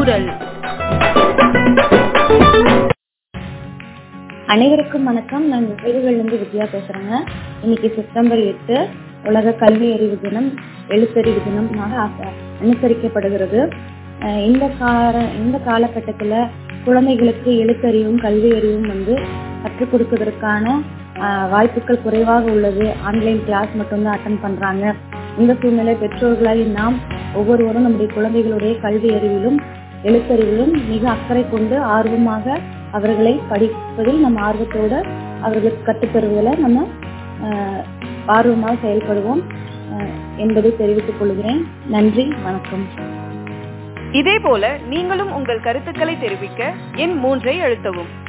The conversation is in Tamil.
சூழல் அனைவருக்கும் வணக்கம் நான் இருந்து வித்யா பேசுறேங்க இன்னைக்கு செப்டம்பர் எட்டு உலக கல்வி அறிவு தினம் எழுத்தறிவு தினமாக ஆச- அனுசரிக்கப்படுகிறது அஹ் இந்த கால இந்த காலகட்டத்துல குழந்தைகளுக்கு எழுத்தறிவும் கல்வி அறிவும் வந்து கற்றுக் கொடுப்பதற்கான அஹ், வாய்ப்புகள் குறைவாக உள்ளது ஆன்லைன் கிளாஸ் மட்டும்தான் அட்டன் பண்றாங்க இந்த சூழ்நிலை பெற்றோர்களாகி நாம் ஒவ்வொருவரும் நம்முடைய குழந்தைகளுடைய கல்வி அறிவிலும் எழுத்தறிவிலும் மிக அக்கறை கொண்டு ஆர்வமாக அவர்களை படிப்பதில் நம்ம ஆர்வத்தோட அவர்களுக்கு கற்றுத்தருவதில் நம்ம அஹ், ஆர்வமாக செயல்படுவோம் அஹ், என்பதை தெரிவித்துக் கொள்கிறேன் நன்றி வணக்கம் இதே போல நீங்களும் உங்கள் கருத்துக்களை தெரிவிக்க எண் மூன்றை அழுத்தவும்